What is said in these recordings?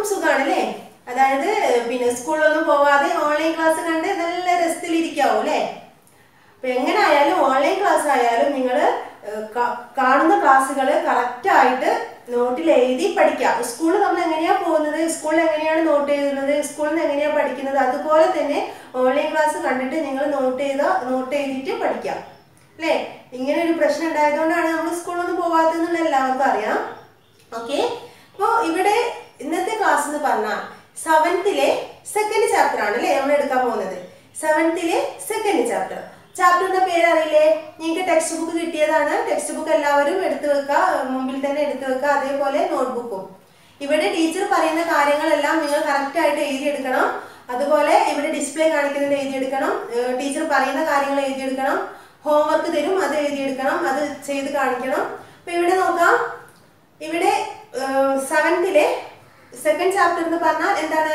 സുഖമാണ് അല്ലേ അതായത് പിന്നെ സ്കൂളിലൊന്നും പോവാതെ ഓൺലൈൻ ക്ലാസ് കണ്ട് നല്ല രസത്തിലിരിക്കാവും അല്ലേ അപ്പൊ എങ്ങനെ ആയാലും ഓൺലൈൻ ക്ലാസ് ആയാലും നിങ്ങൾ കാണുന്ന ക്ലാസ്സുകൾ കറക്റ്റ് ആയിട്ട് നോട്ടിൽ എഴുതി പഠിക്കുക സ്കൂളിൽ നമ്മൾ എങ്ങനെയാ പോകുന്നത് സ്കൂളിൽ എങ്ങനെയാണ് നോട്ട് എഴുതുന്നത് സ്കൂളിൽ നിന്ന് എങ്ങനെയാ പഠിക്കുന്നത് അതുപോലെ തന്നെ ഓൺലൈൻ ക്ലാസ് കണ്ടിട്ട് നിങ്ങൾ നോട്ട് ചെയ്ത നോട്ട് എഴുതിയിട്ട് പഠിക്കാം അല്ലേ ഇങ്ങനെ ഒരു പ്രശ്നം ഉണ്ടായതുകൊണ്ടാണ് നമ്മൾ സ്കൂളിലൊന്നും പോകാത്തതെന്നുള്ള എല്ലാവർക്കും അറിയാം ഓക്കെ അപ്പോൾ ഇവിടെ ഇന്നത്തെ ക്ലാസ് എന്ന് പറഞ്ഞാൽ സെവൻത്തിലെ സെക്കൻഡ് ചാപ്റ്റർ ആണ് അല്ലേ നമ്മൾ എടുക്കാൻ പോകുന്നത് സെവൻത്തിലെ സെക്കൻഡ് ചാപ്റ്റർ ചാപ്റ്ററിന്റെ പേര് അറിയില്ലേ നിങ്ങൾക്ക് ടെക്സ്റ്റ് ബുക്ക് കിട്ടിയതാണ് ടെക്സ്റ്റ് ബുക്ക് എല്ലാവരും എടുത്തു വെക്കുക മുമ്പിൽ തന്നെ എടുത്തു വെക്കുക അതേപോലെ നോട്ട്ബുക്കും ഇവിടെ ടീച്ചർ പറയുന്ന കാര്യങ്ങളെല്ലാം നിങ്ങൾ കറക്റ്റ് ആയിട്ട് എഴുതിയെടുക്കണം അതുപോലെ ഇവിടെ ഡിസ്പ്ലേ കാണിക്കുന്നത് എഴുതിയെടുക്കണം ടീച്ചർ പറയുന്ന കാര്യങ്ങൾ എഴുതിയെടുക്കണം ഹോംവർക്ക് തരും അത് എഴുതിയെടുക്കണം അത് ചെയ്ത് കാണിക്കണം അപ്പൊ ഇവിടെ നോക്കാം ഇവിടെ സെവൻത്തിലെ സെക്കൻഡ് ചാപ്റ്റർ എന്ന് പറഞ്ഞാൽ എന്താണ്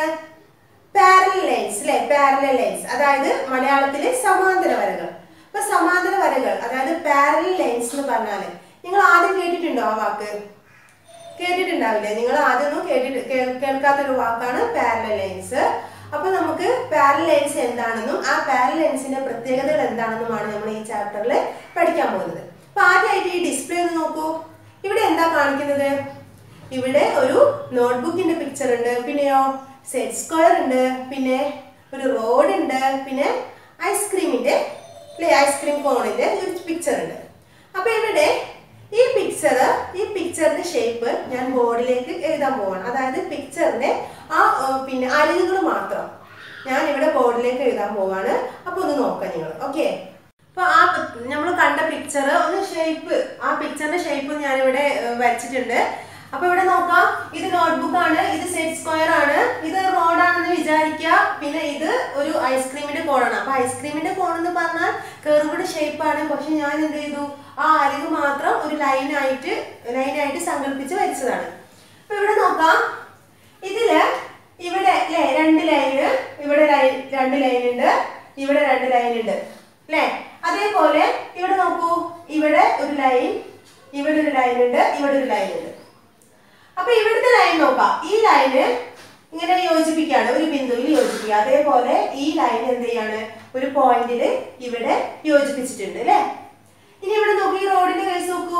പാരലൽ ലൈൻസ് അല്ലെ പാരലൽ ലൈൻസ് അതായത് മലയാളത്തിലെ സമാന്തര വരകൾ അപ്പൊ സമാന്തര വരകൾ അതായത് പാരലൽ ലൈൻസ് എന്ന് പറഞ്ഞാല് നിങ്ങൾ ആദ്യം കേട്ടിട്ടുണ്ടോ ആ വാക്ക് കേട്ടിട്ടുണ്ടാവില്ലേ നിങ്ങൾ ആദ്യമൊന്നും കേട്ടിട്ട് കേ- കേൾക്കാത്തൊരു വാക്കാണ് പാരലൽ ലൈൻസ് അപ്പൊ നമുക്ക് പാരലൽ ലൈൻസ് എന്താണെന്നും ആ പാരലൽ ലൈൻസിന്റെ പ്രത്യേകതകൾ എന്താണെന്നുമാണ് നമ്മൾ ഈ ചാപ്റ്ററിൽ പഠിക്കാൻ പോകുന്നത് അപ്പൊ ആദ്യമായിട്ട് ഈ ഡിസ്പ്ലേ ഒന്ന് നോക്കൂ ഇവിടെ എന്താ കാണിക്കുന്നത് ഇവിടെ ഒരു നോട്ട്ബുക്കിന്റെ പിക്ചർ ഉണ്ട് പിന്നെയോ സെറ്റ് സ്ക്വയർ ഉണ്ട് പിന്നെ ഒരു റോഡ് ഉണ്ട് പിന്നെ ഐസ്ക്രീമിന്റെ അല്ലെ ഐസ്ക്രീം കോണിന്റെ ഒരു പിക്ചർ ഉണ്ട് അപ്പൊ ഇവിടെ ഈ പിക്ചർ ഈ പിക്ചറിന്റെ ഷേപ്പ് ഞാൻ ബോർഡിലേക്ക് എഴുതാൻ പോവാണ് അതായത് പിക്ചറിന്റെ ആ ഏർ, പിന്നെ അരികുകൾ മാത്രം ഞാൻ ഇവിടെ ബോർഡിലേക്ക് എഴുതാൻ പോവാണ് അപ്പൊ ഒന്ന് നോക്കാം നിങ്ങൾ ഓക്കെ അപ്പൊ ആ നമ്മൾ കണ്ട പിക്ചർ ഒന്ന് ഷേപ്പ് ആ പിക്ചറിന്റെ ഷേപ്പ് ഞാൻ ഇവിടെ വരച്ചിട്ടുണ്ട് അപ്പൊ ഇവിടെ നോക്കാം ഇത് നോട്ട്ബുക്ക് ആണ് ഇത് സെറ്റ് സ്ക്വയർ ആണ് ഇത് റോഡാണെന്ന് വിചാരിക്കുക പിന്നെ ഇത് ഒരു ഐസ്ക്രീമിന്റെ കോണാണ് അപ്പൊ ഐസ്ക്രീമിന്റെ കോൺ എന്ന് പറഞ്ഞാൽ കെർവ്ഡ് ഷേപ്പ് ആണ് പക്ഷെ ഞാൻ എന്ത് ചെയ്തു ആ അരികു മാത്രം ഒരു ലൈനായിട്ട് ലൈനായിട്ട് സങ്കല്പിച്ച് വരച്ചതാണ് അപ്പൊ ഇവിടെ നോക്കാം ഇതില് ഇവിടെ അല്ലേ രണ്ട് ലൈന് ഇവിടെ ലൈൻ രണ്ട് ലൈൻ ഉണ്ട് ഇവിടെ രണ്ട് ലൈൻ ഉണ്ട് അല്ലേ അതേപോലെ ഇവിടെ നോക്കൂ ഇവിടെ ഒരു ലൈൻ ഇവിടെ ഒരു ലൈൻ ഉണ്ട് ഇവിടെ ഒരു ലൈൻ ഉണ്ട് അപ്പൊ ഇവിടുത്തെ ലൈൻ നോക്കാം ഈ ലൈന് ഇങ്ങനെ യോജിപ്പിക്കുകയാണ് ഒരു ബിന്ദുവിൽ യോജിപ്പിക്കുക അതേപോലെ ഈ ലൈൻ എന്ത് ചെയ്യാണ് ഒരു പോയിന്റിൽ ഇവിടെ യോജിപ്പിച്ചിട്ടുണ്ട് അല്ലേ ഇനി ഇവിടെ നോക്കൂ ഈ റോഡിന്റെ കേസ് നോക്കൂ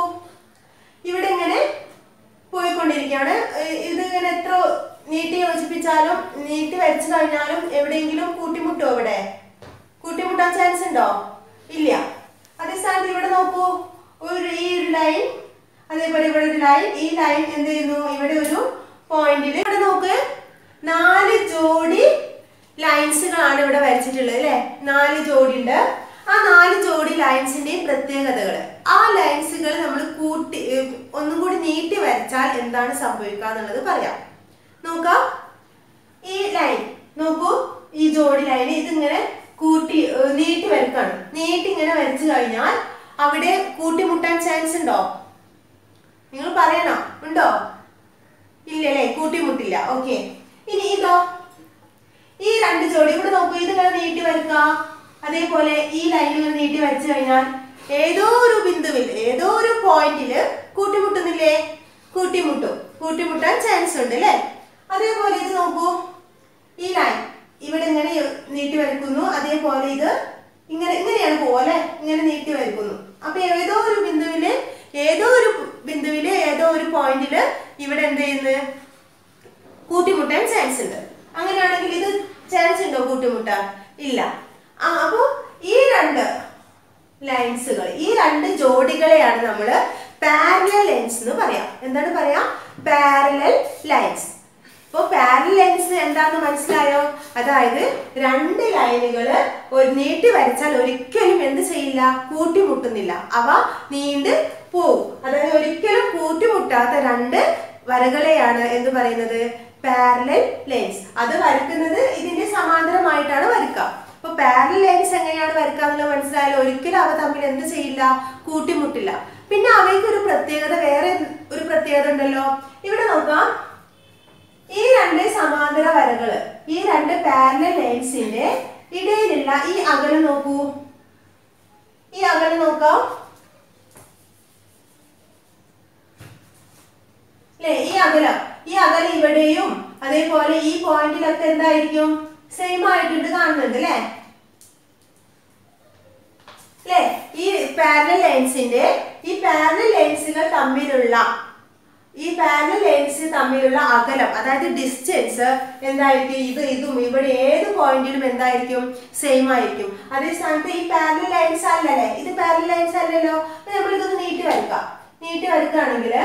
ഇവിടെ ഇങ്ങനെ പോയിക്കൊണ്ടിരിക്കുകയാണ് ഏഹ് ഇത് ഇങ്ങനെ എത്ര നീട്ടി യോജിപ്പിച്ചാലും നീട്ടി വരച്ചു കഴിഞ്ഞാലും എവിടെയെങ്കിലും കൂട്ടിമുട്ടോ ഇവിടെ കൂട്ടിമുട്ടാൻ ചാൻസ് ഉണ്ടോ ഇല്ല അതേ സ്ഥാനത്ത് ഇവിടെ നോക്കൂ ഒരു ഈ ഒരു ലൈൻ അതേപോലെ ഇവിടെ ഒരു ലൈൻ ഈ ലൈൻ എന്ത് ചെയ്യുന്നു ഇവിടെ ഒരു പോയിന്റിൽ ഇവിടെ നോക്ക് നാല് ജോഡി ലൈൻസുകളാണ് ഇവിടെ വരച്ചിട്ടുള്ളത് അല്ലെ നാല് ജോഡി ഉണ്ട് ആ നാല് ജോഡി ലൈൻസിന്റെയും പ്രത്യേകതകൾ ആ ലൈൻസുകൾ നമ്മൾ കൂട്ടി ഏർ ഒന്നും കൂടി നീട്ടി വരച്ചാൽ എന്താണ് സംഭവിക്കുക എന്നുള്ളത് പറയാം നോക്കാം ഈ ലൈൻ നോക്കൂ ഈ ജോഡി ലൈൻ ഇതിങ്ങനെ കൂട്ടി ഏർ നീട്ടി വരക്കാണ് നീട്ടി ഇങ്ങനെ വരച്ചു കഴിഞ്ഞാൽ അവിടെ കൂട്ടിമുട്ടാൻ ചാൻസ് ഉണ്ടോ നിങ്ങൾ പറയണോ ഉണ്ടോ ഇല്ലല്ലേ കൂട്ടിമുട്ടില്ല ഓക്കെ ഇനി ഇതോ ഈ രണ്ട് ജോഡി ഇവിടെ നോക്കൂ ഇത് ഇങ്ങനെ നീട്ടി വരക്കുക അതേപോലെ ഈ ലൈനുകൾ നീട്ടി വരച്ചു കഴിഞ്ഞാൽ ഏതോ ഒരു ബിന്ദുവിൽ ഏതോ ഒരു പോയിന്റില് കൂട്ടിമുട്ടുന്നില്ലേ കൂട്ടിമുട്ടും കൂട്ടിമുട്ടാൻ ചാൻസ് ഉണ്ട് അല്ലേ അതേപോലെ ഇത് നോക്കൂ ഈ ലൈൻ ഇവിടെ ഇങ്ങനെ നീട്ടി വരക്കുന്നു അതേപോലെ ഇത് ഇങ്ങനെ ഇങ്ങനെയാണ് പോലെ ഇങ്ങനെ നീട്ടി വരക്കുന്നു അപ്പൊ ഏതോ ഒരു ബിന്ദുവില് ഏതോ ഒരു ബിന്ദുവില് ഏതോ ഒരു പോയിന്റില് ഇവിടെ എന്ത് ചെയ്യുന്നത് കൂട്ടിമുട്ടാൻ ചാൻസ് ഉണ്ട് അങ്ങനെയാണെങ്കിൽ ഇത് ചാൻസ് ഉണ്ടോ കൂട്ടിമുട്ടാൻ ഇല്ല ആ അപ്പോ ഈ രണ്ട് ലൈൻസുകൾ ഈ രണ്ട് ജോഡികളെയാണ് നമ്മൾ പാരലൽ ലൈൻസ് എന്ന് പറയാം എന്താണ് പറയാ പാരലൽ ലൈൻസ് അപ്പോൾ പാരലൽ ലൈൻസ് എന്താണെന്ന് മനസ്സിലായോ അതായത് രണ്ട് ലൈനുകൾ ഒരു നീട്ടി വരച്ചാൽ ഒരിക്കലും എന്ത് ചെയ്യില്ല കൂട്ടിമുട്ടുന്നില്ല അവ നീണ്ട് പോവും അതായത് ഒരിക്കലും കൂട്ടിമുട്ടാത്ത രണ്ട് വരകളെയാണ് എന്ത് പറയുന്നത് പാരലൽ ലൈൻസ് അത് വരക്കുന്നത് ഇതിന്റെ സമാന്തരമായിട്ടാണ് വരക്കുക അപ്പൊ പാരലൽ ലൈൻസ് എങ്ങനെയാണ് വരക്കുക എന്നുള്ളത് മനസ്സിലായാലും ഒരിക്കലും അവ തമ്മിൽ എന്ത് ചെയ്യില്ല കൂട്ടിമുട്ടില്ല പിന്നെ അവയ്ക്ക് ഒരു പ്രത്യേകത വേറെ ഒരു പ്രത്യേകത ഉണ്ടല്ലോ ഇവിടെ നോക്കാം ഈ രണ്ട് സമാന്തര വരകള് ഈ രണ്ട് പാരലൽ ലൈൻസിന്റെ ഇടയിലുള്ള ഈ അകലം നോക്കൂ ഈ അകലം നോക്കാം അല്ലേ ഈ അകലം ഈ അകലം ഇവിടെയും അതേപോലെ ഈ പോയിന്റിലൊക്കെ എന്തായിരിക്കും സെയിം ആയിട്ടുണ്ട് കാണുന്നുണ്ട് അല്ലേ അല്ലേ ഈ പാരലൽ ലൈൻസിന്റെ ഈ പാരലൽ ലൈൻസുകൾ തമ്മിലുള്ള ഈ പാരലൽ ലൈൻസ് തമ്മിലുള്ള അകലം അതായത് ഡിസ്റ്റൻസ് എന്തായിരിക്കും ഇത് ഇതും ഇവിടെ ഏത് പോയിന്റിലും എന്തായിരിക്കും സെയിം ആയിരിക്കും അതേ സ്ഥാനത്ത് ഈ പാരലൽ ലൈൻസ് അല്ലല്ലേ ഇത് പാരലൽ ലൈൻസ് അല്ലല്ലോ നമ്മൾ ഇതൊന്ന് നീട്ടി വരക്കാം നീട്ടി വരക്കുകയാണെങ്കിൽ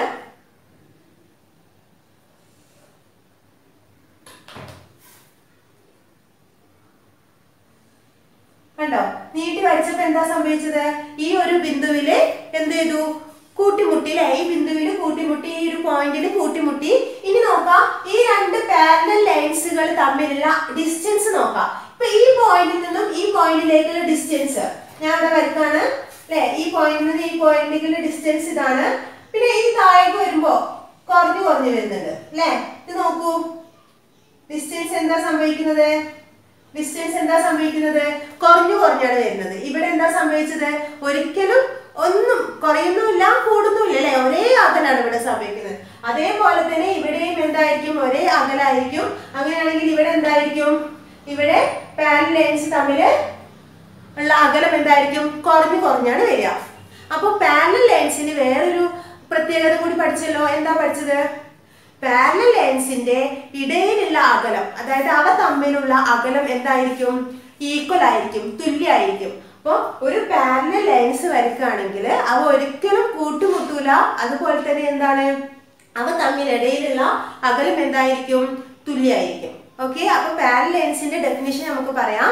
കണ്ടോ നീട്ടി വരച്ചപ്പോ എന്താ സംഭവിച്ചത് ഈ ഒരു ബിന്ദുവില് എന്ത് ചെയ്തു കൂട്ടിമുട്ടി അല്ലെ ഈ ബിന്ദുവിൽ കൂട്ടിമുട്ടി ഈ ഒരു പോയിന്റിൽ കൂട്ടിമുട്ടി ഇനി നോക്കാം ഈ രണ്ട് പാരലൽ ലൈൻസുകൾ തമ്മിലുള്ള ഡിസ്റ്റൻസ് നോക്കാം ഇപ്പൊ ഈ പോയിന്റിൽ നിന്നും ഈ പോയിന്റിലേക്കുള്ള ഡിസ്റ്റൻസ് ഞാൻ ഇവിടെ വരക്കാണ് അല്ലെ ഈ പോയിന്റിൽ നിന്ന് ഈ പോയിന്റിലേക്കുള്ള ഡിസ്റ്റൻസ് ഇതാണ് പിന്നെ ഈ താഴേക്ക് വരുമ്പോ കുറഞ്ഞു കുറഞ്ഞു വരുന്നുണ്ട് അല്ലെ ഇത് നോക്കൂ ഡിസ്റ്റൻസ് എന്താ സംഭവിക്കുന്നത് ഡിസ്റ്റൻസ് എന്താ സംഭവിക്കുന്നത് കുറഞ്ഞു കുറഞ്ഞാണ് വരുന്നത് ഇവിടെ എന്താ സംഭവിച്ചത് ഒരിക്കലും ഒന്നും കുറയുന്നുമില്ല കൂടുന്നുമില്ല അല്ലെ ഒരേ അകലാണ് ഇവിടെ സംഭവിക്കുന്നത് അതേപോലെ തന്നെ ഇവിടെയും എന്തായിരിക്കും ഒരേ അകലായിരിക്കും അങ്ങനെയാണെങ്കിൽ ഇവിടെ എന്തായിരിക്കും ഇവിടെ പാരൽ ലൈൻസ് തമ്മിൽ ഉള്ള അകലം എന്തായിരിക്കും കുറഞ്ഞു കുറഞ്ഞാണ് വരിക അപ്പോൾ പാരലൽ ലൈൻസിന് വേറൊരു പ്രത്യേകത കൂടി പഠിച്ചല്ലോ എന്താ പഠിച്ചത് പാരലൽ ലൈൻസിന്റെ ഇടയിലുള്ള അകലം അതായത് അവ തമ്മിലുള്ള അകലം എന്തായിരിക്കും ഈക്വൽ ആയിരിക്കും തുല്യമായിരിക്കും അപ്പോൾ ഒരു പാരലൽ ലൈൻസ് വരക്കുകയാണെങ്കിൽ അവ ഒരിക്കലും കൂട്ടുമുട്ടൂല അതുപോലെ തന്നെ എന്താണ് അവ തമ്മിലിടയിലുള്ള അകലം എന്തായിരിക്കും തുല്യമായിരിക്കും ഓക്കെ അപ്പൊ പാരലൽ ലൈൻസിന്റെ ഡെഫിനിഷൻ നമുക്ക് പറയാം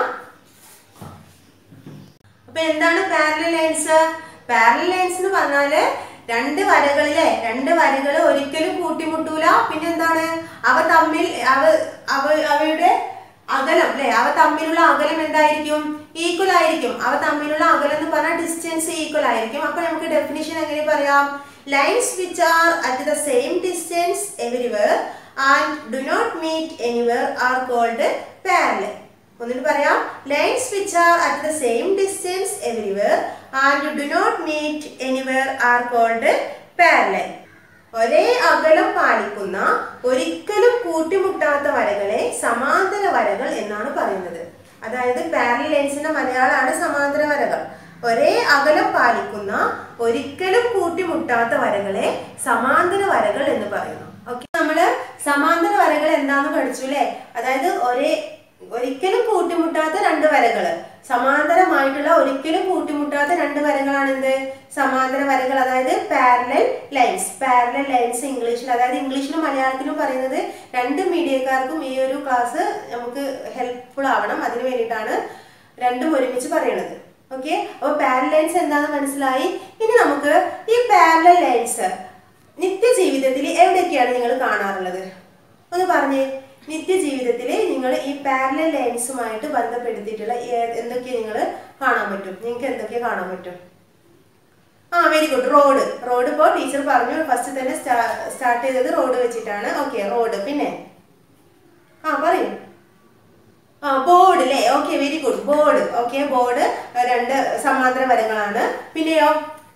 അപ്പൊ എന്താണ് പാരലൽ ലൈൻസ് പാരലൽ ലൈൻസ് എന്ന് പറഞ്ഞാല് രണ്ട് വരകളിലെ രണ്ട് വരകൾ ഒരിക്കലും കൂട്ടിമുട്ടൂല പിന്നെന്താണ് അവ തമ്മിൽ അവ അവ അവയുടെ അകലം അല്ലെ അവ തമ്മിലുള്ള അകലം എന്തായിരിക്കും ഈക്വൽ ആയിരിക്കും അവ തമ്മിലുള്ള അകലം എന്ന് പറഞ്ഞാൽ ഡിസ്റ്റൻസ് ഈക്വൽ ആയിരിക്കും അപ്പൊ നമുക്ക് ഡെഫിനിഷൻ എങ്ങനെ പറയാം lines which are at the same distance everywhere and do not meet anywhere are called parallel ഒന്നിട്ട് പറയാം lines which are at the same distance everywhere and do not meet anywhere are called parallel ഒരേ അകലം പാലിക്കുന്ന ഒരിക്കലും കൂട്ടിമുട്ടാത്ത വരകളെ സമാന്തര വരകൾ എന്നാണ് പറയുന്നത് അതായത് പാരലൽ ലൈൻസിന്റെ മലയാളമാണ് സമാന്തര വരകൾ ഒരേ അകലം പാലിക്കുന്ന ഒരിക്കലും കൂട്ടിമുട്ടാത്ത വരകളെ സമാന്തര വരകൾ എന്ന് പറയുന്നു ഓക്കെ നമ്മള് സമാന്തര വരകൾ എന്താന്ന് പഠിച്ചു അല്ലേ അതായത് ഒരേ ഒരിക്കലും കൂട്ടിമുട്ടാത്ത രണ്ട് വരകള് സമാന്തരമായിട്ടുള്ള ഒരിക്കലും കൂട്ടിമുട്ടാത്ത രണ്ട് വരകളാണ് എന്ത് സമാന്തര വരകൾ അതായത് പാരലൽ ലൈൻസ് പാരലൽ ലൈൻസ് ഇംഗ്ലീഷിൽ അതായത് ഇംഗ്ലീഷിലും മലയാളത്തിലും പറയുന്നത് രണ്ട് മീഡിയക്കാർക്കും ഈ ഒരു ക്ലാസ് നമുക്ക് ഹെൽപ്ഫുൾ ആവണം അതിന് വേണ്ടിയിട്ടാണ് രണ്ടും ഒരുമിച്ച് പറയണത് ഓക്കെ അപ്പോൾ പാരലൽ ലൈൻസ് എന്താണെന്ന് മനസ്സിലായി ഇനി നമുക്ക് ഈ പാരലൽ ലൈൻസ് നിത്യജീവിതത്തിൽ എവിടെയൊക്കെയാണ് നിങ്ങൾ കാണാറുള്ളത് ഒന്ന് പറഞ്ഞേ നിത്യജീവിതത്തിൽ നിങ്ങൾ ഈ പാരലൽ ലൈൻസുമായിട്ട് ബന്ധപ്പെടുത്തിയിട്ടുള്ള ഏ- എന്തൊക്കെ നിങ്ങൾ കാണാൻ പറ്റും നിങ്ങൾക്ക് എന്തൊക്കെ കാണാൻ പറ്റും ആ വെരി ഗുഡ് റോഡ് റോഡ് ഇപ്പോൾ ടീച്ചർ പറഞ്ഞു ഫസ്റ്റ് തന്നെ സ്റ്റാർട്ട് ചെയ്തത് റോഡ് വെച്ചിട്ടാണ് ഓക്കെ റോഡ് പിന്നെ ആ പറയൂ ആ ബോർഡ് അല്ലേ okay very good board okay board രണ്ട് സമാന്തര വരങ്ങളാണ് പിന്നെയോ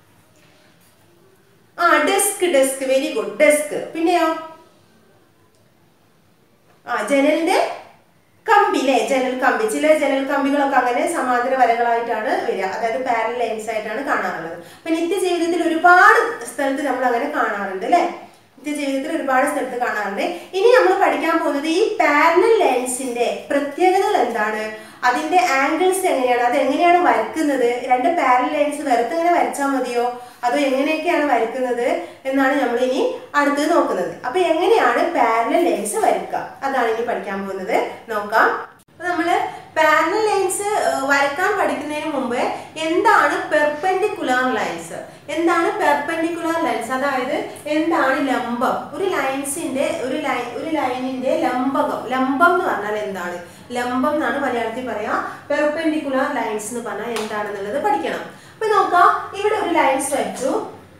ആ desk desk very good desk പിന്നെയോ ആ ജനലിന്റെ കമ്പി അല്ലേ ജനൽ കമ്പി ചില ജനൽ കമ്പികളൊക്കെ അങ്ങനെ സമാന്തര വരകളായിട്ടാണ് വരിക അതായത് പാരൽ ലൈൻസ് ആയിട്ടാണ് കാണാറുള്ളത് അപ്പൊ നിത്യജീവിതത്തിൽ ഒരുപാട് സ്ഥലത്ത് നമ്മൾ അങ്ങനെ കാണാറുണ്ട് അല്ലേ നിത്യജീവിതത്തിൽ ഒരുപാട് സ്ഥലത്ത് കാണാറുണ്ട് ഇനി നമ്മൾ പഠിക്കാൻ പോകുന്നത് ഈ പാരലൽ ലൈൻസിന്റെ പ്രത്യേകതകൾ എന്താണ് അതിന്റെ ആംഗിൾസ് എങ്ങനെയാണ് അത് എങ്ങനെയാണ് വരക്കുന്നത് രണ്ട് പാരലൽ ലൈൻസ് വെറുതെ ഇങ്ങനെ വരച്ചാൽ മതിയോ അതോ എങ്ങനെയൊക്കെയാണ് വരക്കുന്നത് എന്നാണ് നമ്മൾ ഇനി അടുത്തത് നോക്കുന്നത് അപ്പൊ എങ്ങനെയാണ് പാരലൽ ലൈൻസ് വരക്കുക അതാണ് ഇനി പഠിക്കാൻ പോകുന്നത് നോക്കാം അപ്പൊ നമ്മള് പാരലൽ ലൈൻസ് വരക്കാൻ പഠിക്കുന്നതിന് മുമ്പ് എന്താണ് പെർപെൻഡിക്കുലാർ ലൈൻസ് എന്താണ് പെർപെൻഡിക്കുലാർ ലൈൻസ് അതായത് എന്താണ് ലംബം ഒരു ലൈൻസിന്റെ ഒരു ലൈൻ ഒരു ലൈനിന്റെ ലംബകം ലംബം എന്ന് പറഞ്ഞാൽ എന്താണ് ലംബം എന്നാണ് മലയാളത്തിൽ പറയാ പെർപെൻഡിക്കുലാർ ലൈൻസ് എന്ന് പറഞ്ഞാൽ എന്താണെന്നുള്ളത് പഠിക്കണം അപ്പൊ നോക്കാം ഇവിടെ ഒരു ലൈൻസ് വരച്ചു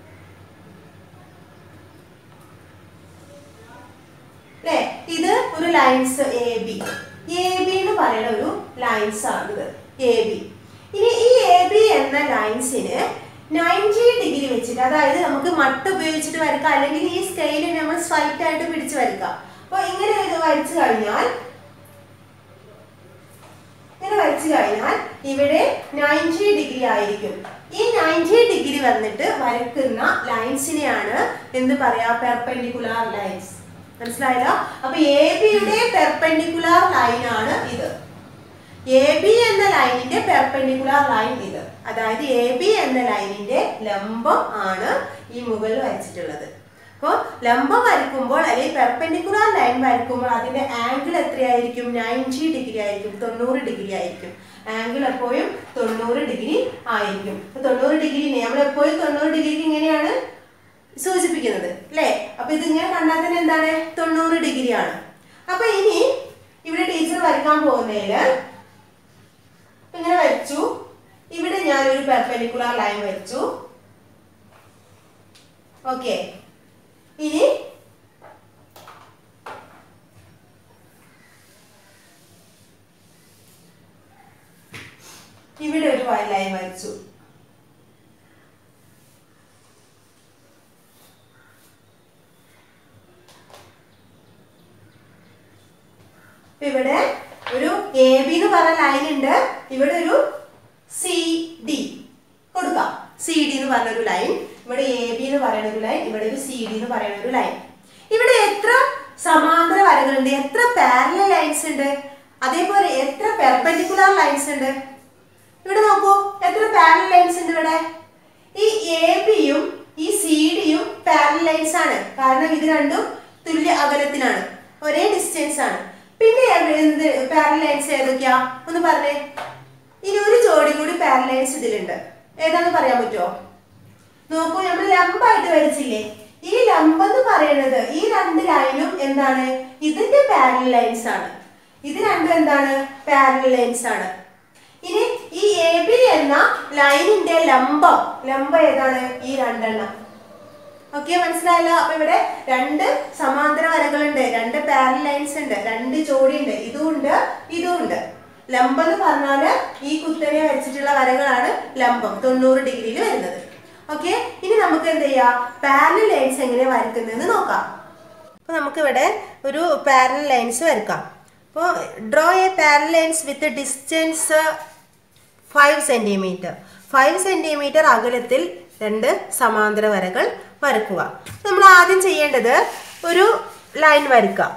അല്ലേ ഇത് ഒരു lines A B A B എന്ന് പറയുന്ന ഒരു ലൈൻസ് ആണ് ഇത് എ ബി ഇനി ഈ എ ബി എന്ന ലൈൻസിന് നയൻറ്റി ഡിഗ്രി വെച്ചിട്ട് അതായത് നമുക്ക് മട്ട് ഉപയോഗിച്ചിട്ട് വരക്കാം അല്ലെങ്കിൽ ഈ സ്കെയിൽ നമ്മൾ സ്ട്രൈറ്റ് ആയിട്ട് പിടിച്ച് വരക്കാം അപ്പോൾ ഇങ്ങനെ ഇത് വരച്ചു കഴിഞ്ഞാൽ ഇങ്ങനെ വരച്ചു കഴിഞ്ഞാൽ ഇവിടെ നയൻറ്റി ഡിഗ്രി ആയിരിക്കും ഈ നയൻറ്റി ഡിഗ്രി വന്നിട്ട് വരക്കുന്ന ലൈൻസിനെയാണ് എന്ത് പറയാ പെർപെൻഡിക്കുലാർ ലൈൻസ് മനസ്സിലായല്ലോ അപ്പൊ എ ബിയുടെ പെർപെൻഡിക്കുലാർ ലൈൻ ആണ് ഇത് എ ബി എന്ന ലൈനിന്റെ പെർപെൻഡിക്കുലാർ ലൈൻ ഇത് അതായത് എ ബി എന്ന ലൈനിന്റെ ലംബം ആണ് ഈ മുകളിൽ വരച്ചിട്ടുള്ളത് അപ്പോൾ ലംബം വരയ്ക്കുമ്പോൾ അല്ലെങ്കിൽ പെർപെൻഡിക്കുലാർ ലൈൻ വരയ്ക്കുമ്പോൾ അതിന്റെ ആംഗിൾ എത്രയായിരിക്കും നയൻറ്റി ഡിഗ്രി ആയിരിക്കും തൊണ്ണൂറ് ഡിഗ്രി ആയിരിക്കും ആംഗിൾ എപ്പോഴും തൊണ്ണൂറ് ഡിഗ്രി ആയിരിക്കും അപ്പൊ തൊണ്ണൂറ് ഡിഗ്രി നമ്മൾ എപ്പോഴും തൊണ്ണൂറ് ഡിഗ്രിക്ക് ഇങ്ങനെയാണ് സൂചിപ്പിക്കുന്നത് അല്ലേ അപ്പൊ ഇത് ഇങ്ങനെ കണ്ടാൽ തന്നെ എന്താണ് തൊണ്ണൂറ് ഡിഗ്രി ആണ് അപ്പൊ ഇനി ഇവിടെ ടീച്ചർ വരയ്ക്കാൻ പോകുന്നതില് ഇങ്ങനെ വരച്ചു ഇവിടെ ഞാനൊരു പെർപെൻഡിക്കുലാർ ലൈൻ വരച്ചു ഓക്കെ ഇനി ഇവിടെ ഒരു ലൈൻ വരച്ചു ഇപ്പൊ ഇവിടെ ഒരു എ ബി എന്ന് പറഞ്ഞ ലൈൻ ഉണ്ട് ഇവിടെ ഒരു സി ഡി കൊടുക്കാം സി ഡി എന്ന് പറഞ്ഞ ഒരു ലൈൻ ഇവിടെ എ ബി എന്ന് പറയുന്ന ഒരു ലൈൻ ഇവിടെ ഒരു സി ഡി എന്ന് പറയുന്ന ഒരു ലൈൻ ഇവിടെ എത്ര സമാന്തര വരകളുണ്ട് എത്ര പാരലൽ ലൈൻസ് ഉണ്ട് അതേപോലെ എത്ര പെർപെൻഡിക്കുലാർ ലൈൻസ് ഉണ്ട് ഇവിടെ നോക്കൂ എത്ര പാരലൽ ലൈൻസ് ഉണ്ട് ഇവിടെ ഈ എ ബിയും ഈ സി ഡിയും പാരലൽ ലൈൻസ് ആണ് കാരണം ഇത് രണ്ടും തുല്യ അകലത്തിനാണ് ഒരേ ഡിസ്റ്റൻസ് ആണ് പിന്നെ എന്ത് പാരലൽ ലൈൻസ് ഏതൊക്കെയാ ഒന്ന് പറഞ്ഞേ ഇനി ഒരു ജോഡി കൂടി പാരലൽ ലൈൻസ് ഇതിലുണ്ട് ഏതാന്ന് പറയാൻ പറ്റുമോ നോക്കൂ നമ്മൾ ലംബമായിട്ട് വരച്ചില്ലേ ഈ ലംബം എന്ന് പറയുന്നത് ഈ രണ്ട് ലൈനും എന്താണ് ഇതിന്റെ പാരലൽ ലൈൻസ് ആണ് ഇത് രണ്ടും എന്താണ് പാരലൽ ലൈൻസ് ആണ് ഇനി ഈ എ ബി എന്ന ലൈനിന്റെ ലംബം ലംബം ഏതാണ് ഈ രണ്ടെണ്ണം ഓക്കെ മനസ്സിലായല്ലോ അപ്പൊ ഇവിടെ രണ്ട് സമാന്തര വരകളുണ്ട് രണ്ട് പാരൽ ലൈൻസ് ഉണ്ട് രണ്ട് ജോഡി ഉണ്ട് ഇതും ഉണ്ട് ഇതും ഉണ്ട് ലംബം എന്ന് പറഞ്ഞാല് ഈ കുത്തനെ വരച്ചിട്ടുള്ള വരകളാണ് ലംബം തൊണ്ണൂറ് ഡിഗ്രിയിൽ വരുന്നത് ഓക്കെ ഇനി നമുക്ക് എന്ത് ചെയ്യാം പാരൽ ലൈൻസ് എങ്ങനെ വരക്കുന്നതെന്ന് നോക്കാം അപ്പോൾ നമുക്കിവിടെ ഒരു പാരൽ ലൈൻസ് വരക്കാം അപ്പോൾ draw a parallel lines with distance five centimetre five centimetre അകലത്തിൽ രണ്ട് സമാന്തര വരകൾ വരക്കുക നമ്മൾ ആദ്യം ചെയ്യേണ്ടത് ഒരു ലൈൻ വരക്കാം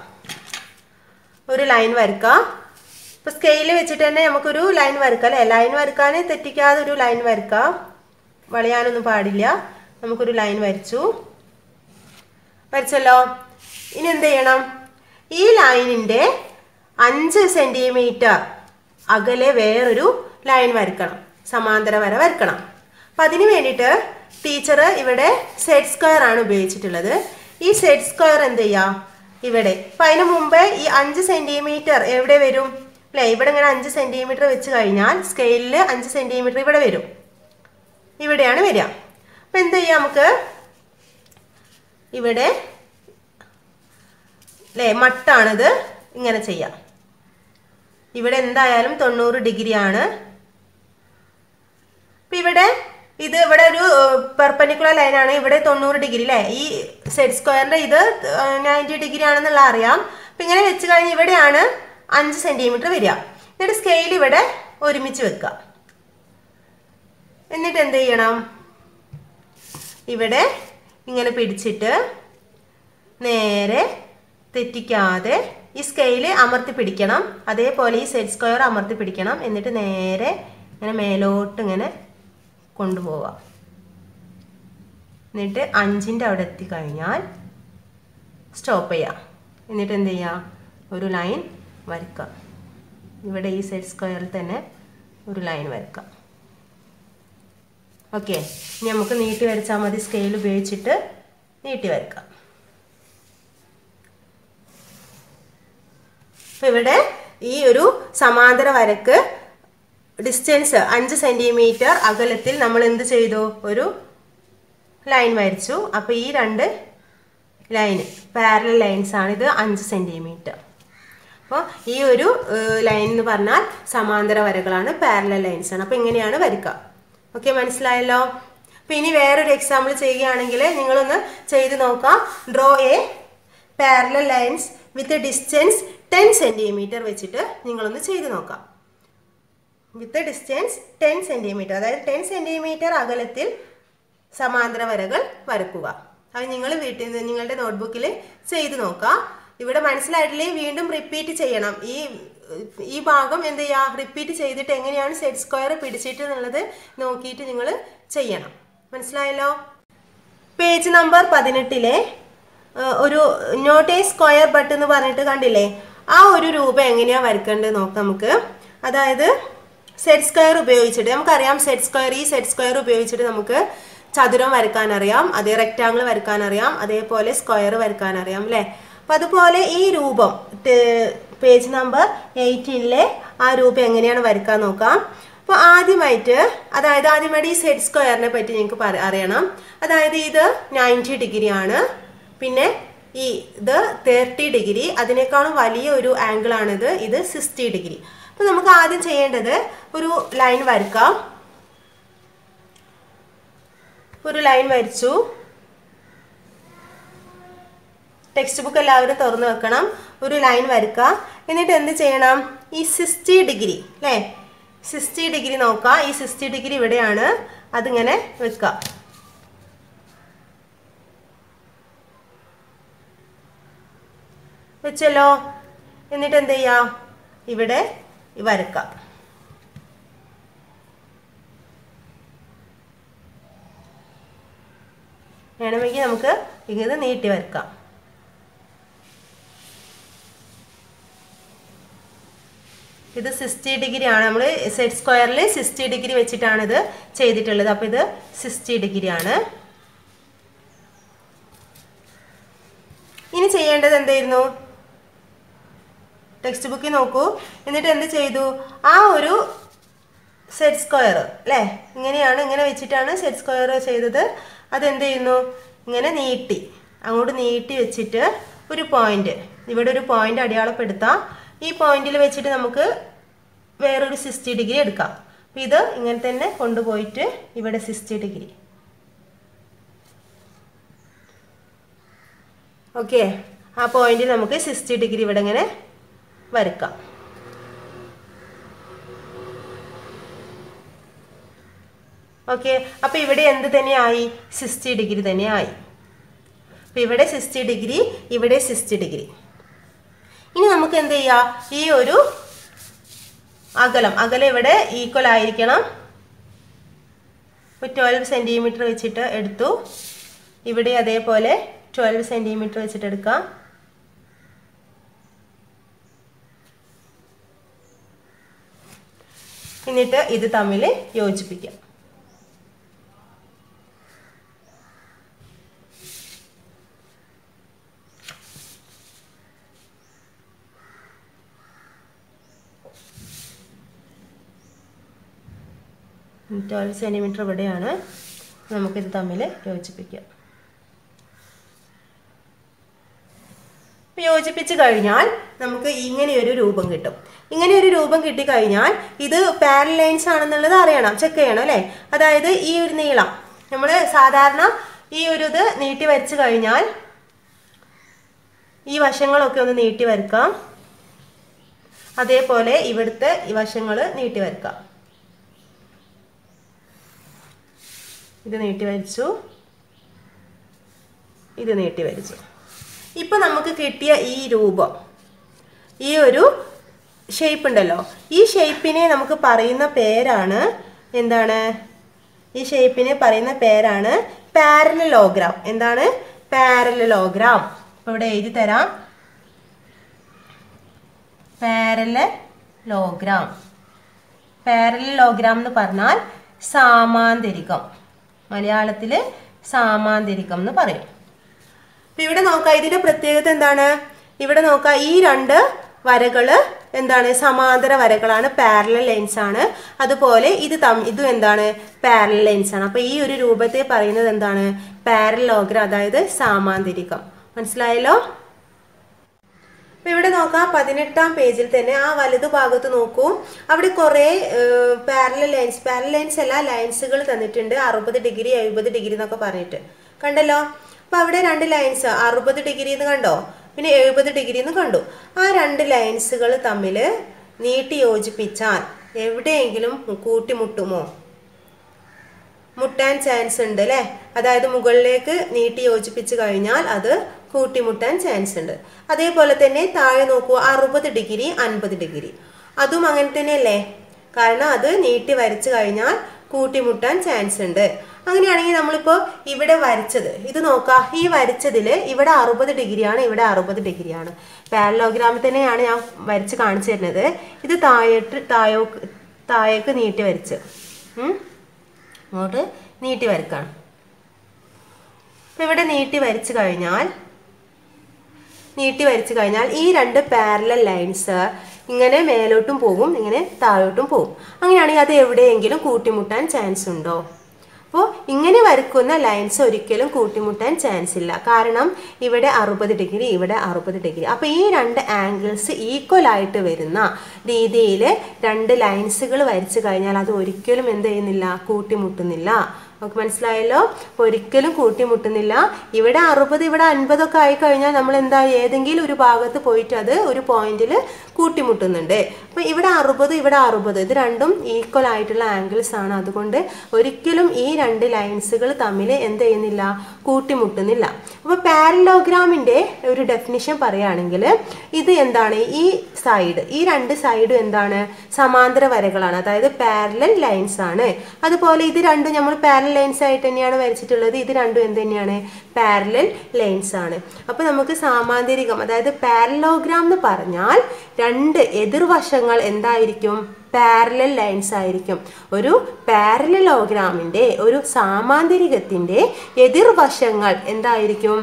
ഒരു ലൈൻ വരക്കാം ഇപ്പോൾ സ്കെയിൽ വെച്ചിട്ട് തന്നെ നമുക്കൊരു ലൈൻ വരക്കാം അല്ലേ ലൈൻ വരക്കാൻ തെറ്റിക്കാതെ ഒരു ലൈൻ വരക്കാം വളയാനൊന്നും പാടില്ല നമുക്കൊരു ലൈൻ വരച്ചു വരച്ചല്ലോ ഇനി എന്ത് ചെയ്യണം ഈ ലൈനിൻ്റെ അഞ്ച് സെൻറ്റിമീറ്റർ അകലെ വേറൊരു ലൈൻ വരക്കണം സമാന്തര വര വരക്കണം അപ്പം അതിന് വേണ്ടിയിട്ട് ടീച്ചർ ഇവിടെ സെറ്റ് സ്ക്വയർ ആണ് ഉപയോഗിച്ചിട്ടുള്ളത് ഈ സെറ്റ് സ്ക്വയർ എന്ത് ചെയ്യാം ഇവിടെ അപ്പം അതിന് മുമ്പേ ഈ അഞ്ച് സെൻറ്റിമീറ്റർ എവിടെ വരും അല്ലേ ഇവിടെ ഇങ്ങനെ അഞ്ച് സെൻറ്റിമീറ്റർ വെച്ച് കഴിഞ്ഞാൽ സ്കെയിലിൽ അഞ്ച് സെൻറ്റിമീറ്റർ ഇവിടെ വരും ഇവിടെയാണ് വരിക അപ്പം എന്ത് ചെയ്യാം നമുക്ക് ഇവിടെ അല്ലേ മട്ടാണിത് ഇങ്ങനെ ചെയ്യാം ഇവിടെ എന്തായാലും തൊണ്ണൂറ് ഡിഗ്രി ആണ് അപ്പം ഇവിടെ ഇത് ഇവിടെ ഒരു പെർപ്പനിക്കുലർ ലൈനാണ് ഇവിടെ തൊണ്ണൂറ് ഡിഗ്രി അല്ലേ ഈ സെറ്റ് സ്ക്വയറിൻ്റെ ഇത് നയൻറ്റി ഡിഗ്രി ആണെന്നുള്ള അറിയാം അപ്പം ഇങ്ങനെ വെച്ച് കഴിഞ്ഞ് ഇവിടെയാണ് അഞ്ച് സെൻറ്റിമീറ്റർ വരിക എന്നിട്ട് സ്കെയിൽ ഇവിടെ ഒരുമിച്ച് വെക്കുക എന്നിട്ട് എന്ത് ചെയ്യണം ഇവിടെ ഇങ്ങനെ പിടിച്ചിട്ട് നേരെ തെറ്റിക്കാതെ ഈ സ്കെയിൽ അമർത്തി പിടിക്കണം അതേപോലെ ഈ സെറ്റ് സ്ക്വയർ അമർത്തി പിടിക്കണം എന്നിട്ട് നേരെ ഇങ്ങനെ മേലോട്ട് ഇങ്ങനെ കൊണ്ടുപോവുക എന്നിട്ട് അഞ്ചിൻ്റെ അവിടെ എത്തിക്കഴിഞ്ഞാൽ സ്റ്റോപ്പ് ചെയ്യാം എന്നിട്ട് എന്ത് ചെയ്യുക ഒരു ലൈൻ വരക്കുക ഇവിടെ ഈ സെറ്റ് സ്ക്വയറിൽ തന്നെ ഒരു ലൈൻ വരക്കാം ഓക്കെ ഇനി നമുക്ക് നീട്ടി വരച്ചാൽ മതി സ്കെയിൽ ഉപയോഗിച്ചിട്ട് നീട്ടി വരക്കാം അപ്പോൾ ഇവിടെ ഈ ഒരു സമാന്തര വരക്ക് ഡിസ്റ്റൻസ് അഞ്ച് സെൻറ്റിമീറ്റർ അകലത്തിൽ നമ്മൾ എന്ത് ചെയ്തു ഒരു ലൈൻ വരച്ചു അപ്പോൾ ഈ രണ്ട് ലൈന് പാരലൽ ലൈൻസ് ആണ് ഇത് അഞ്ച് സെൻറ്റിമീറ്റർ അപ്പോൾ ഈ ഒരു ലൈൻ എന്ന് പറഞ്ഞാൽ സമാന്തര വരകളാണ് പാരലൽ ലൈൻസ് ആണ് അപ്പോൾ ഇങ്ങനെയാണ് വരക്കുക ഓക്കെ മനസ്സിലായല്ലോ അപ്പോൾ ഇനി വേറൊരു എക്സാമ്പിൾ ചെയ്യുകയാണെങ്കിൽ നിങ്ങളൊന്ന് ചെയ്ത് നോക്കാം draw a parallel lines with distance ten centimetre വെച്ചിട്ട് നിങ്ങളൊന്ന് ചെയ്ത് നോക്കാം വിത്ത് ഡിസ്റ്റൻസ് ടെൻ സെൻറ്റിമീറ്റർ അതായത് ടെൻ സെൻറ്റിമീറ്റർ അകലത്തിൽ സമാന്തര വരകൾ വരക്കുക അത് നിങ്ങൾ വീട്ടിൽ നിന്ന് നിങ്ങളുടെ നോട്ട്ബുക്കിൽ ചെയ്ത് നോക്കാം ഇവിടെ മനസ്സിലായിട്ടില്ലേ വീണ്ടും റിപ്പീറ്റ് ചെയ്യണം ഈ ഈ ഭാഗം എന്ത് ചെയ്യുക റിപ്പീറ്റ് ചെയ്തിട്ട് എങ്ങനെയാണ് സെറ്റ് സ്ക്വയർ പിടിച്ചിട്ട് എന്നുള്ളത് നോക്കിയിട്ട് നിങ്ങൾ ചെയ്യണം മനസ്സിലായല്ലോ പേജ് നമ്പർ പതിനെട്ടിലെ ഏഹ്, ഒരു നോട്ട് എ സ്ക്വയർ ബട്ട് എന്ന് പറഞ്ഞിട്ട് കണ്ടില്ലേ ആ ഒരു രൂപം എങ്ങനെയാണ് വരക്കേണ്ടത് നോക്കാം നമുക്ക് അതായത് സെറ്റ് സ്ക്വയർ ഉപയോഗിച്ചിട്ട് നമുക്കറിയാം സെറ്റ് സ്ക്വയർ ഈ സെറ്റ് സ്ക്വയർ ഉപയോഗിച്ചിട്ട് നമുക്ക് ചതുരം വരക്കാൻ അറിയാം അതേ റെക്റ്റാങ്കിൾ വരക്കാൻ അറിയാം അതേപോലെ സ്ക്വയർ വരക്കാൻ അറിയാം അല്ലേ അപ്പം അതുപോലെ ഈ രൂപം പേജ് നമ്പർ എയ്റ്റീനിലെ ആ രൂപം എങ്ങനെയാണ് വരക്കാൻ നോക്കാം അപ്പോൾ ആദ്യമായിട്ട് അതായത് ആദ്യമായിട്ട് ഈ സെറ്റ് സ്ക്വയറിനെ പറ്റി നിങ്ങൾക്ക് പറ അറിയണം അതായത് ഇത് നയൻറ്റി ഡിഗ്രി ആണ് പിന്നെ ഈ ഇത് തേർട്ടി ഡിഗ്രി അതിനേക്കാളും വലിയ ഒരു ആംഗിൾ ആണിത് ഇത് സിക്സ്റ്റി ഡിഗ്രി അപ്പോൾ നമുക്ക് ആദ്യം ചെയ്യേണ്ടത് ഒരു ലൈൻ വരക്കാം ഒരു ലൈൻ വരച്ചു ടെക്സ്റ്റ് ബുക്ക് എല്ലാവരും തുറന്നു വെക്കണം ഒരു ലൈൻ വരക്കുക എന്നിട്ട് എന്ത് ചെയ്യണം ഈ സിക്സ്റ്റി ഡിഗ്രി അല്ലേ സിക്സ്റ്റി ഡിഗ്രി നോക്കുക ഈ സിക്സ്റ്റി ഡിഗ്രി ഇവിടെയാണ് അതിങ്ങനെ വെക്കുക വെച്ചല്ലോ എന്നിട്ട് എന്ത് ചെയ്യാം ഇവിടെ വരക്കാം വേണമെങ്കിൽ നമുക്ക് ഇത് നീട്ടി വരക്കാം ഇത് സിക്സ്റ്റി ഡിഗ്രി ആണ് നമ്മൾ സെറ്റ് സ്ക്വയറിൽ സിക്സ്റ്റി ഡിഗ്രി വെച്ചിട്ടാണ് ഇത് ചെയ്തിട്ടുള്ളത് അപ്പോൾ ഇത് സിക്സ്റ്റി ഡിഗ്രി ആണ് ഇനി ചെയ്യേണ്ടത് എന്തായിരുന്നു ടെക്സ്റ്റ് ബുക്കിൽ നോക്കൂ എന്നിട്ട് എന്ത് ചെയ്തു ആ ഒരു സെറ്റ് സ്ക്വയർ അല്ലേ ഇങ്ങനെയാണ് ഇങ്ങനെ വെച്ചിട്ടാണ് സെറ്റ് സ്ക്വയർ ചെയ്തത് അതെന്ത് ചെയ്യുന്നു ഇങ്ങനെ നീട്ടി അങ്ങോട്ട് നീട്ടി വെച്ചിട്ട് ഒരു പോയിന്റ് ഇവിടെ ഒരു പോയിന്റ് അടയാളപ്പെടുത്താം ഈ പോയിന്റിൽ വെച്ചിട്ട് നമുക്ക് വേറൊരു സിക്സ്റ്റി ഡിഗ്രി എടുക്കാം അപ്പം ഇത് ഇങ്ങനെ തന്നെ കൊണ്ടുപോയിട്ട് ഇവിടെ സിക്സ്റ്റി ഡിഗ്രി ഓക്കെ ആ പോയിന്റിൽ നമുക്ക് സിക്സ്റ്റി ഡിഗ്രി ഇവിടെ ഇങ്ങനെ വരക്കാം ഓക്കെ അപ്പോൾ ഇവിടെ എന്ത് തന്നെയായി സിക്സ്റ്റി ഡിഗ്രി തന്നെയായി അപ്പോൾ ഇവിടെ സിക്സ്റ്റി ഡിഗ്രി ഇവിടെ സിക്സ്റ്റി ഡിഗ്രി ഇനി നമുക്ക് എന്ത് ചെയ്യാം ഈ ഒരു അകലം അകലം ഇവിടെ ഈക്വൽ ആയിരിക്കണം ഇപ്പോൾ ട്വൽവ് സെൻറ്റിമീറ്റർ വെച്ചിട്ട് എടുത്തു ഇവിടെ അതേപോലെ ട്വൽവ് സെൻറ്റിമീറ്റർ വെച്ചിട്ട് എടുക്കാം എന്നിട്ട് ഇത് തമ്മിൽ യോജിപ്പിക്കാം ട്വൽവ് സെൻറ്റിമീറ്റർ ഇവിടെയാണ് നമുക്കിത് തമ്മിൽ യോജിപ്പിക്കാം യോജിപ്പിച്ച് കഴിഞ്ഞാൽ നമുക്ക് ഇങ്ങനെയൊരു രൂപം കിട്ടും ഇങ്ങനെ ഒരു രൂപം കിട്ടിക്കഴിഞ്ഞാൽ ഇത് പാരൽ ലൈൻസ് ആണെന്നുള്ളത് അറിയണം ചെക്ക് ചെയ്യണം അല്ലേ അതായത് ഈ ഒരു നീളം നമ്മൾ സാധാരണ ഈ ഒരു ഇത് നീട്ടി വരച്ച് കഴിഞ്ഞാൽ ഈ വശങ്ങളൊക്കെ ഒന്ന് നീട്ടി വരക്കാം അതേപോലെ ഇവിടുത്തെ ഈ വശങ്ങൾ നീട്ടി വരക്കാം ഇത് നീട്ടി വരച്ചു ഇത് നീട്ടി വരച്ചു ഇപ്പം നമുക്ക് കിട്ടിയ ഈ രൂപം ഈ ഒരു ഷേപ്പ് ഉണ്ടല്ലോ ഈ ഷേപ്പിനെ നമുക്ക് പറയുന്ന പേരാണ് എന്താണ് ഈ ഷേപ്പിനെ പറയുന്ന പേരാണ് പാരലലോഗ്രാം എന്താണ് പാരലലോഗ്രാം അപ്പോൾ ഇവിടെ എഴുതി തരാം പാരലലോഗ്രാം പാരലലോഗ്രാം എന്ന് പറഞ്ഞാൽ സാമാന്തരികം മലയാളത്തിൽ സാമാന്തരികം എന്ന് പറയും അപ്പൊ ഇവിടെ നോക്കാം ഇതിന്റെ പ്രത്യേകത എന്താണ് ഇവിടെ നോക്കാം ഈ രണ്ട് വരകള് എന്താണ് സമാന്തര വരകളാണ് പാരലൽ ലൈൻസ് ആണ് അതുപോലെ ഇത് തം ഇതും എന്താണ് പാരലൽ ലൈൻസ് ആണ് അപ്പൊ ഈ ഒരു രൂപത്തെ പറയുന്നത് എന്താണ് പാരലോഗ്ര അതായത് സാമാന്തരികം മനസ്സിലായല്ലോ അപ്പൊ ഇവിടെ നോക്കാം പതിനെട്ടാം പേജിൽ തന്നെ ആ വലതു ഭാഗത്ത് നോക്കൂ അവിടെ കുറേ പാരലൽ ലൈൻസ് പാരലൽ ലൈൻസ് അല്ല ലൈൻസുകൾ തന്നിട്ടുണ്ട് അറുപത് ഡിഗ്രി എഴുപത് ഡിഗ്രി എന്നൊക്കെ പറഞ്ഞിട്ട് കണ്ടല്ലോ അപ്പൊ അവിടെ രണ്ട് ലൈൻസ് അറുപത് ഡിഗ്രി എന്ന് കണ്ടോ പിന്നെ എഴുപത് ഡിഗ്രി എന്ന് കണ്ടു ആ രണ്ട് ലൈൻസുകൾ തമ്മിൽ നീട്ടി യോജിപ്പിച്ചാൽ എവിടെയെങ്കിലും കൂട്ടിമുട്ടുമോ മുട്ടാൻ ചാൻസ് ഉണ്ട് അല്ലേ അതായത് മുകളിലേക്ക് നീട്ടി യോജിപ്പിച്ച് കഴിഞ്ഞാൽ അത് കൂട്ടിമുട്ടാൻ ചാൻസ് ഉണ്ട് അതേപോലെ തന്നെ താഴെ നോക്കൂ അറുപത് ഡിഗ്രി അൻപത് ഡിഗ്രി അതും അങ്ങനെ തന്നെയല്ലേ കാരണം അത് നീട്ടി വരച്ചു കഴിഞ്ഞാൽ കൂട്ടിമുട്ടാൻ ചാൻസ് ഉണ്ട് അങ്ങനെയാണെങ്കിൽ നമ്മളിപ്പോൾ ഇവിടെ വരച്ചത് ഇത് നോക്കാം ഈ വരച്ചതിൽ ഇവിടെ അറുപത് ഡിഗ്രിയാണ് ഇവിടെ അറുപത് ഡിഗ്രിയാണ് പാരലോഗ്രാമിൽ തന്നെയാണ് ഞാൻ വരച്ച് കാണിച്ചു തരുന്നത് ഇത് താഴോട്ട് താഴോക്ക് താഴേക്ക് നീട്ടി വരച്ച് ഉം. അങ്ങോട്ട് നീട്ടി വരക്കാണ് അപ്പം ഇവിടെ നീട്ടി വരച്ചു കഴിഞ്ഞാൽ നീട്ടി വരച്ചു കഴിഞ്ഞാൽ ഈ രണ്ട് പാരലൽ ലൈൻസ് ഇങ്ങനെ മേലോട്ടും പോകും ഇങ്ങനെ താഴോട്ടും പോകും അങ്ങനെയാണെങ്കിൽ അത് എവിടെയെങ്കിലും കൂട്ടിമുട്ടാൻ ചാൻസ് ഉണ്ടോ അപ്പോൾ ഇങ്ങനെ വരക്കുന്ന ലൈൻസ് ഒരിക്കലും കൂട്ടിമുട്ടാൻ ചാൻസ് ഇല്ല കാരണം ഇവിടെ അറുപത് ഡിഗ്രി ഇവിടെ അറുപത് ഡിഗ്രി അപ്പോൾ ഈ രണ്ട് ആംഗിൾസ് ഈക്വൽ ആയിട്ട് വരുന്ന രീതിയിൽ രണ്ട് ലൈൻസുകൾ വരച്ചു കഴിഞ്ഞാൽ അത് ഒരിക്കലും എന്ത് ചെയ്യുന്നില്ല കൂട്ടിമുട്ടുന്നില്ല നമുക്ക് മനസ്സിലായല്ലോ അപ്പോൾ ഒരിക്കലും കൂട്ടിമുട്ടുന്നില്ല ഇവിടെ അറുപത് ഇവിടെ അൻപതൊക്കെ ആയി കഴിഞ്ഞാൽ നമ്മൾ എന്താ ഏതെങ്കിലും ഒരു ഭാഗത്ത് പോയിട്ട് അത് ഒരു പോയിന്റിൽ കൂട്ടിമുട്ടുന്നുണ്ട് അപ്പോൾ ഇവിടെ അറുപത് ഇവിടെ അറുപത് ഇത് രണ്ടും ഈക്വൽ ആയിട്ടുള്ള ആംഗിൾസ് ആണ് അതുകൊണ്ട് ഒരിക്കലും ഈ രണ്ട് ലൈൻസുകൾ തമ്മിൽ എന്ത് ചെയ്യുന്നില്ല കൂട്ടിമുട്ടുന്നില്ല അപ്പോൾ പാരലോഗ്രാമിൻ്റെ ഒരു ഡെഫിനിഷൻ പറയുകയാണെങ്കിൽ ഇത് എന്താണ് ഈ സൈഡ് ഈ രണ്ട് സൈഡും എന്താണ് സമാന്തര വരകളാണ് അതായത് പാരലൽ ലൈൻസ് ആണ് അതുപോലെ ഇത് രണ്ടും നമ്മൾ പാരലൽ ലൈൻസ് ആയിട്ട് തന്നെയാണ് വരച്ചിട്ടുള്ളത് ഇത് രണ്ടും എന്ത് തന്നെയാണ് പാരലൽ ലൈൻസ് ആണ് അപ്പോൾ നമുക്ക് സാമാന്തരികം അതായത് പാരലോഗ്രാം എന്ന് പറഞ്ഞാൽ രണ്ട് എതിർവശങ്ങൾ എന്തായിരിക്കും പാരലൽ ലൈൻസ് ആയിരിക്കും ഒരു പാരലലോഗ്രാമിൻ്റെ ഒരു സാമാന്തരികത്തിൻ്റെ എതിർവശങ്ങൾ എന്തായിരിക്കും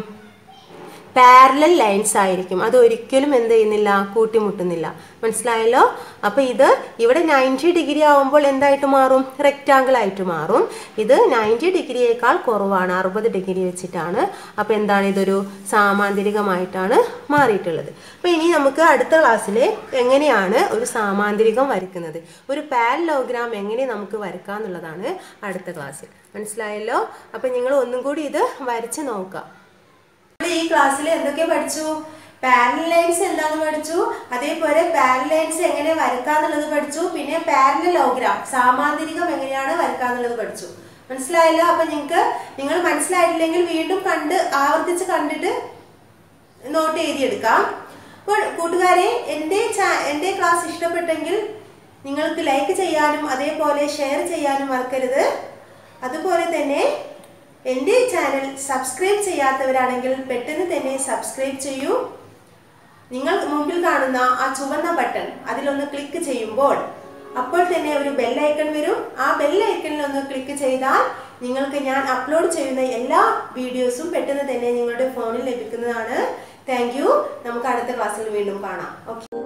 പാരലൽ ലൈൻസ് ആയിരിക്കും അത് ഒരിക്കലും എന്ത് ചെയ്യുന്നില്ല കൂട്ടിമുട്ടുന്നില്ല മനസ്സിലായല്ലോ അപ്പോൾ ഇത് ഇവിടെ നയൻറ്റി ഡിഗ്രി ആവുമ്പോൾ എന്തായിട്ട് മാറും റെക്റ്റാങ്കിൾ ആയിട്ട് മാറും ഇത് നയൻറ്റി ഡിഗ്രിയേക്കാൾ കുറവാണ് അറുപത് ഡിഗ്രി വെച്ചിട്ടാണ് അപ്പോൾ എന്താണ് ഇതൊരു സാമാന്തരികമായിട്ടാണ് മാറിയിട്ടുള്ളത് അപ്പോൾ ഇനി നമുക്ക് അടുത്ത ക്ലാസ്സിൽ എങ്ങനെയാണ് ഒരു സാമാന്തരികം വരയ്ക്കുന്നത് ഒരു പാരലോഗ്രാം എങ്ങനെ നമുക്ക് വരയ്ക്കാം എന്നുള്ളതാണ് അടുത്ത ക്ലാസ്സിൽ മനസ്സിലായല്ലോ അപ്പോൾ നിങ്ങൾ ഒന്നും കൂടി ഇത് വരച്ച് നോക്കാം നമ്മൾ ഈ ക്ലാസ്സിൽ എന്തൊക്കെ പഠിച്ചു പാരലൽ ലൈൻസ് എന്താന്ന് പഠിച്ചു അതേപോലെ പാരലൽ ലൈൻസ് എങ്ങനെ വരക്കാന്നുള്ളത് പഠിച്ചു പിന്നെ പാരലലോഗ്രാം സാമാന്തരികം എങ്ങനെയാണ് വരക്കാന്നുള്ളത് പഠിച്ചു മനസ്സിലായല്ലോ അപ്പൊ നിങ്ങൾക്ക് നിങ്ങൾ മനസ്സിലായിട്ടില്ലെങ്കിൽ വീണ്ടും കണ്ട് ആവർത്തിച്ച് കണ്ടിട്ട് നോട്ട് എഴുതിയെടുക്കാം അപ്പോൾ കൂട്ടുകാരെ എൻ്റെ ചാ എൻ്റെ ക്ലാസ് ഇഷ്ടപ്പെട്ടെങ്കിൽ നിങ്ങൾക്ക് ലൈക്ക് ചെയ്യാനും അതേപോലെ ഷെയർ ചെയ്യാനും മറക്കരുത് അതുപോലെ തന്നെ എൻ്റെ ചാനൽ സബ്സ്ക്രൈബ് ചെയ്യാത്തവരാണെങ്കിൽ പെട്ടെന്ന് തന്നെ സബ്സ്ക്രൈബ് ചെയ്യൂ നിങ്ങൾ മുമ്പിൽ കാണുന്ന ആ ചുവന്ന ബട്ടൺ അതിലൊന്ന് ക്ലിക്ക് ചെയ്യുമ്പോൾ അപ്പോൾ തന്നെ ഒരു ബെല്ലൈക്കൺ വരും ആ ബെല്ലൈക്കണിൽ ഒന്ന് ക്ലിക്ക് ചെയ്താൽ നിങ്ങൾക്ക് ഞാൻ അപ്ലോഡ് ചെയ്യുന്ന എല്ലാ വീഡിയോസും പെട്ടെന്ന് തന്നെ നിങ്ങളുടെ ഫോണിൽ ലഭിക്കുന്നതാണ് താങ്ക് യു നമുക്ക് അടുത്ത ക്ലാസ്സിൽ വീണ്ടും കാണാം ഓക്കെ